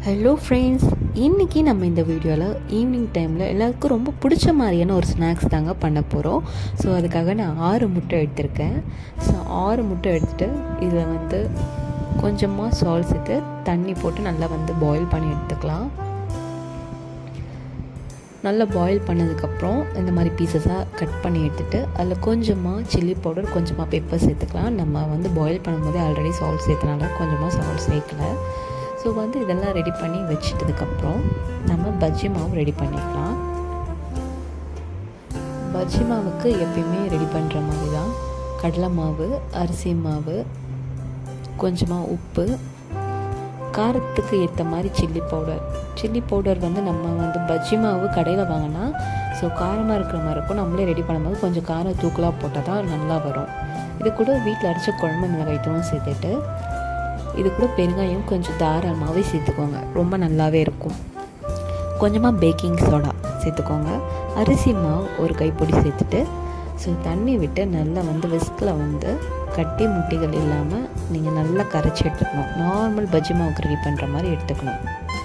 hello friends இன்றைக்கி நம்ம இந்த வீடியோவில் ஈவினிங் டைமில் எல்லாருக்கும் ரொம்ப பிடிச்ச மாதிரியான ஒரு ஸ்நாக்ஸ் தாங்க பண்ண போகிறோம் ஸோ அதுக்காக நான் ஆறு முட்டை எடுத்திருக்கேன் ஸோ ஆறு முட்டை எடுத்துகிட்டு இதில் வந்து கொஞ்சமாக சால் சேர்த்து தண்ணி போட்டு நல்லா வந்து பாயில் பண்ணி எடுத்துக்கலாம் நல்லா பாயில் பண்ணதுக்கப்புறம் இந்த மாதிரி பீசஸாக கட் பண்ணி எடுத்துகிட்டு அதில் கொஞ்சமாக சில்லி பவுடர் கொஞ்சமாக பெப்பர் சேர்த்துக்கலாம் நம்ம வந்து பாயில் பண்ணும்போது ஆல்ரெடி சால்ட் சேர்த்தனால கொஞ்சமாக சால்ட் சேர்க்கல ஸோ வந்து இதெல்லாம் ரெடி பண்ணி வச்சிட்டதுக்கப்புறம் நம்ம பஜ்ஜி மாவு ரெடி பண்ணிக்கலாம் பஜ்ஜி மாவுக்கு எப்பயுமே ரெடி பண்ணுற மாதிரி தான் கடலை மாவு அரிசி மாவு கொஞ்சமாக உப்பு காரத்துக்கு ஏற்ற மாதிரி சில்லி பவுடர் சில்லி பவுடர் வந்து நம்ம வந்து பஜ்ஜி மாவு கடையில் வாங்கினா ஸோ காரமாக இருக்கிற மாதிரி இருக்கும் நம்மளே ரெடி பண்ணும்போது கொஞ்சம் காரம் தூக்கலாக போட்டால் தான் நல்லா வரும் இது கூட வீட்டில் அரைச்ச குழம்பு மிளகாய் தூளும் சேர்த்துட்டு இது கூட பெருங்காயம் கொஞ்சம் தாராளமாகவே சேர்த்துக்கோங்க ரொம்ப நல்லாவே இருக்கும் கொஞ்சமாக பேக்கிங் சோடா சேர்த்துக்கோங்க அரிசி மாவு ஒரு கைப்பொடி சேர்த்துட்டு ஸோ தண்ணி விட்டு நல்லா வந்து விஸ்கில் வந்து கட்டி முட்டிகள் இல்லாமல் நீங்கள் நல்லா கரைச்சி எடுத்துக்கணும் நார்மல் பஜ்ஜி மாவுக்கு ரெடி பண்ணுற மாதிரி எடுத்துக்கணும்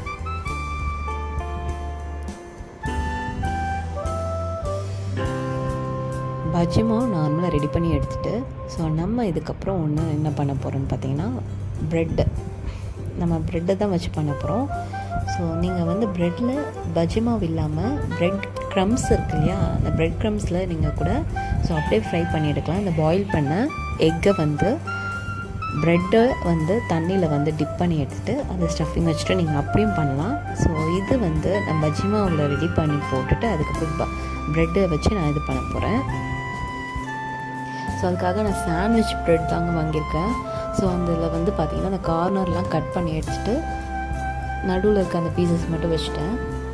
பஜ்ஜி மாவு நார்மலாக ரெடி பண்ணி எடுத்துகிட்டு ஸோ நம்ம இதுக்கப்புறம் ஒன்று என்ன பண்ண போகிறோம்னு பார்த்தீங்கன்னா ப்ரெட்டு நம்ம ப்ரெட்டை தான் வச்சு பண்ண போகிறோம் ஸோ நீங்கள் வந்து ப்ரெட்டில் பஜ்ஜி மாவு இல்லாமல் ப்ரெட் க்ரம்ஸ் இருக்கு இல்லையா அந்த ப்ரெட் க்ரம்ஸில் நீங்கள் கூட ஸோ அப்படியே ஃப்ரை பண்ணி எடுக்கலாம் இந்த பாயில் பண்ண எக்கை வந்து ப்ரெட்டை வந்து தண்ணியில் வந்து டிப் பண்ணி எடுத்துகிட்டு அதை ஸ்டஃபிங் வச்சுட்டு நீங்கள் அப்படியும் பண்ணலாம் ஸோ இது வந்து நான் பஜ்ஜி மாவில் ரெடி பண்ணி போட்டுட்டு அதுக்கப்புறம் ப்ரெட்டை வச்சு நான் இது பண்ண போகிறேன் ஸோ அதுக்காக நான் சாண்ட்விச் ப்ரெட் தாங்க வாங்கியிருக்கேன் ஸோ அதில் வந்து பார்த்திங்கன்னா அந்த கார்னர்லாம் கட் பண்ணி எடுத்துட்டு நடுவில் இருக்க அந்த பீசஸ் மட்டும் வச்சுட்டேன்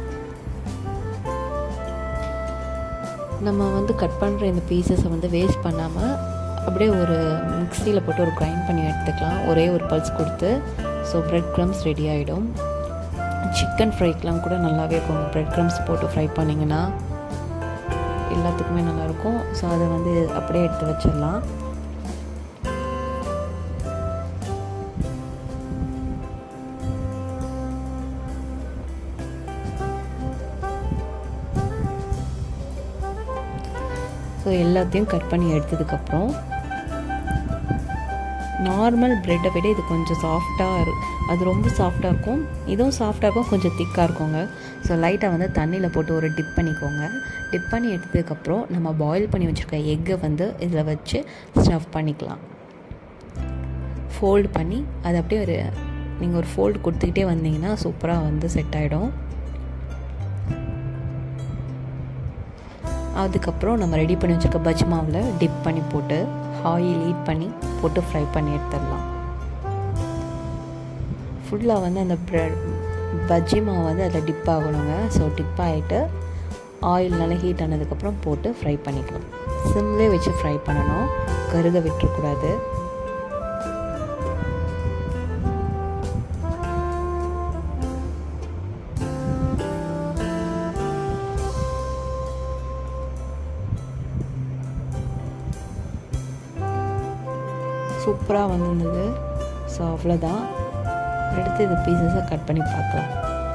நம்ம வந்து கட் பண்ணுற இந்த பீசஸை வந்து வேஸ்ட் பண்ணாமல் அப்படியே ஒரு மிக்சியில் போட்டு ஒரு கிரைண்ட் பண்ணி எடுத்துக்கலாம் ஒரே ஒரு பல்ஸ் கொடுத்து ஸோ ப்ரெட் க்ரம்ஸ் ரெடி ஆகிடும் சிக்கன் ஃப்ரைக்கெலாம் கூட நல்லாவே இருக்கும் ப்ரெட் க்ரம்ஸ் போட்டு ஃப்ரை பண்ணிங்கன்னா எல்லாத்துக்குமே நல்லாயிருக்கும் ஸோ அதை வந்து அப்படியே எடுத்து வச்சிடலாம் ஸோ எல்லாத்தையும் கட் பண்ணி எடுத்ததுக்கப்புறம் நார்மல் ப்ரெட்டை விட இது கொஞ்சம் சாஃப்டாக இருக்கும் அது ரொம்ப சாஃப்டாக இருக்கும் இதுவும் சாஃப்டாக இருக்கும் கொஞ்சம் திக்காக இருக்குங்க ஸோ லைட்டாக வந்து தண்ணியில் போட்டு ஒரு டிப் பண்ணிக்கோங்க டிப் பண்ணி எடுத்ததுக்கப்புறம் நம்ம பாயில் பண்ணி வச்சுருக்க எக்கை வந்து இதில் வச்சு ஸ்டஃப் பண்ணிக்கலாம் ஃபோல்டு பண்ணி அது அப்படியே ஒரு நீங்கள் ஒரு ஃபோல்டு கொடுத்துக்கிட்டே வந்தீங்கன்னா சூப்பராக வந்து செட் ஆகிடும் அதுக்கப்புறம் நம்ம ரெடி பண்ணி வச்சுருக்க பஜ் மாவில் டிப் பண்ணி போட்டு ஆயில் ஹீட் பண்ணி போட்டு ஃப்ரை பண்ணி எடுத்துடலாம் ஃபுல்லாக வந்து அந்த ப்ரெட் பஜ்ஜி மாவு வந்து அதில் டிப் ஆகணுங்க ஸோ டிப் ஆகிட்டு ஆயில் நல்லா ஹீட் ஆனதுக்கப்புறம் போட்டு ஃப்ரை பண்ணிக்கலாம் சிம்லே வச்சு ஃப்ரை பண்ணணும் கருக விட்டுறக்கூடாது சூப்பராக வந்திருந்தது ஸோ அவ்வளோதான் எடுத்து இந்த பீசஸை கட் பண்ணி பார்க்கலாம்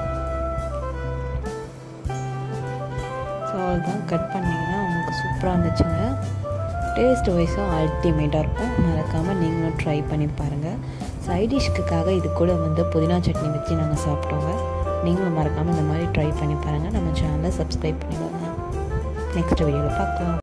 ஸோ அவ்வளோதான் கட் பண்ணிங்கன்னா உங்களுக்கு சூப்பராக இருந்துச்சுங்க டேஸ்ட் வைஸும் அல்டிமேட்டாக இருக்கும் மறக்காமல் நீங்களும் ட்ரை பண்ணி பாருங்கள் சைடிஷ்க்குக்காக இது கூட வந்து புதினா சட்னி வச்சு நாங்கள் சாப்பிட்டோங்க நீங்களும் மறக்காமல் இந்த மாதிரி ட்ரை பண்ணி பாருங்கள் நம்ம சேனலை சப்ஸ்கிரைப் பண்ணிடுவாங்க நெக்ஸ்ட் வீடியோவில் பார்க்கலாம்